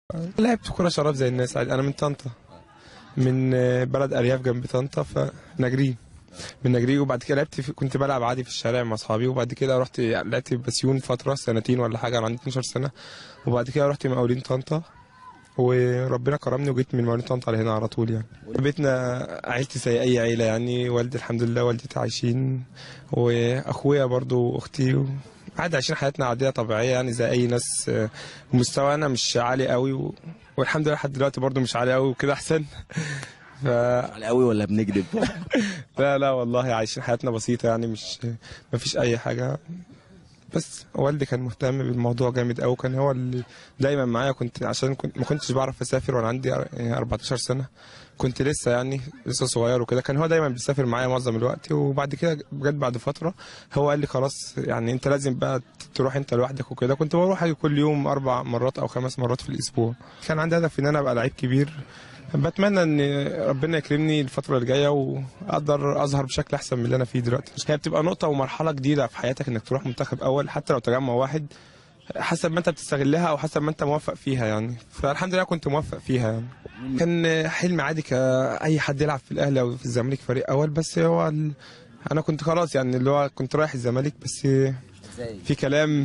لعبت كرة شراب زي الناس عادي انا من طنطا من آه، بلد ارياف جنب طنطا فنجري من نجري وبعد كده لعبت في كنت بلعب عادي في الشارع مع اصحابي وبعد كده رحت لعبت في بسيون فتره سنتين ولا حاجه انا عندي 12 سنه وبعد كده رحت مقاولين طنطا وربنا كرمني وجيت من مقاولين طنطا على هنا على طول يعني بيتنا عيلتي زي اي عيله يعني والدي الحمد لله والدتي عايشين واخويا برضو واختي و... عادي عايشين حياتنا عاديه طبيعيه يعني زي اي ناس آه، مستوانا مش عالي قوي و... والحمد لله لحد دلوقتي برضو مش عالي قوي وكده احسن ف على قوي ولا بنكذب لا لا والله عايشين حياتنا بسيطة يعني مش ما فيش أي حاجة بس والدي كان مهتم بالموضوع جامد أوي كان هو اللي دايما معايا كنت عشان كنت ما كنتش بعرف أسافر وأنا عندي أر- يعني 14 سنة كنت لسه يعني لسه صغير وكده كان هو دايما بيسافر معايا معظم الوقت وبعد كده بجد بعد فترة هو قال لي خلاص يعني أنت لازم بقى تروح أنت لوحدك وكده كنت بروح أجي كل يوم أربع مرات أو خمس مرات في الأسبوع كان عندي هدف إن أنا أبقى لعيب كبير بتمنى ان ربنا يكرمني الفتره الجايه واقدر اظهر بشكل احسن من اللي انا فيه دلوقتي هي بتبقى نقطه ومرحله جديده في حياتك انك تروح منتخب اول حتى لو تجمع واحد حسب ما انت بتستغلها او حسب ما انت موفق فيها يعني فالحمد لله كنت موفق فيها يعني كان حلم عادي كاي حد يلعب في الاهلي او في الزمالك فريق اول بس هو ال... انا كنت خلاص يعني اللي هو كنت رايح الزمالك بس في كلام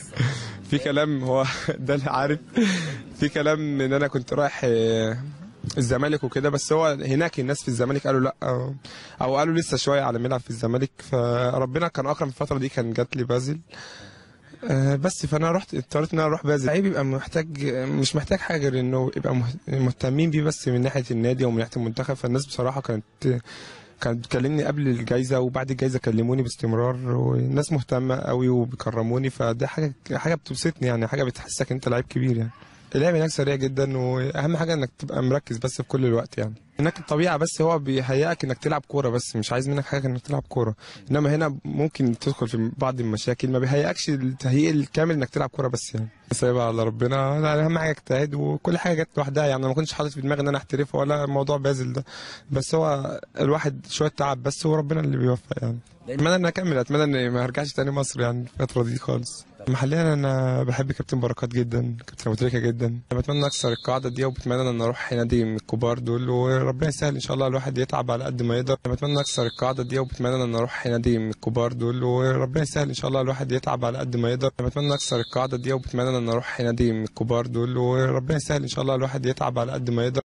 في كلام هو ده اللي عارف في كلام ان انا كنت رايح آه، الزمالك وكده بس هو هناك الناس في الزمالك قالوا لا أو, او قالوا لسه شويه على ما يلعب في الزمالك فربنا كان اكرم في الفتره دي كان جات لي بازل آه، بس فانا رحت اضطريت ان انا اروح بازل لعيب يبقى محتاج مش محتاج حاجه غير انه يبقى مه- مهتمين بيه بس من ناحيه النادي ومن ناحيه المنتخب فالناس بصراحه كانت كانت بتكلمني قبل الجائزه وبعد الجائزه كلموني باستمرار والناس مهتمه قوي وبيكرموني فده حاجه حاجه بتبسطني يعني حاجه بتحسسك انت لعيب كبير يعني اللعب هناك سريع جدا واهم حاجه انك تبقى مركز بس في كل الوقت يعني هناك الطبيعه بس هو بيهيئك انك تلعب كوره بس مش عايز منك حاجه انك تلعب كوره انما هنا ممكن تدخل في بعض المشاكل ما بيهيئكش التهيئ الكامل انك تلعب كوره بس يعني سايبها على ربنا لا اهم حاجه اجتهاد وكل حاجه جت لوحدها يعني أنا ما كنتش حاطط في دماغي ان انا احترف ولا موضوع بازل ده بس هو الواحد شويه تعب بس هو ربنا اللي بيوفق يعني اتمنى ان اكمل اتمنى ان ما ارجعش تاني مصر يعني الفتره دي خالص محليا انا بحب كابتن بركات جدا كابتن ابو تريكه جدا انا بتمنى اكسر القاعده دي وبتمنى ان اروح نادي من الكبار دول وربنا يسهل ان شاء الله الواحد يتعب على قد ما يقدر أنا بتمنى اكسر القاعده دي وبتمنى ان اروح نادي من الكبار دول وربنا يسهل ان شاء الله الواحد يتعب على قد ما يقدر أنا بتمنى اكسر القاعده دي وبتمنى ان اروح نادي من الكبار دول وربنا يسهل ان شاء الله الواحد يتعب على قد ما يقدر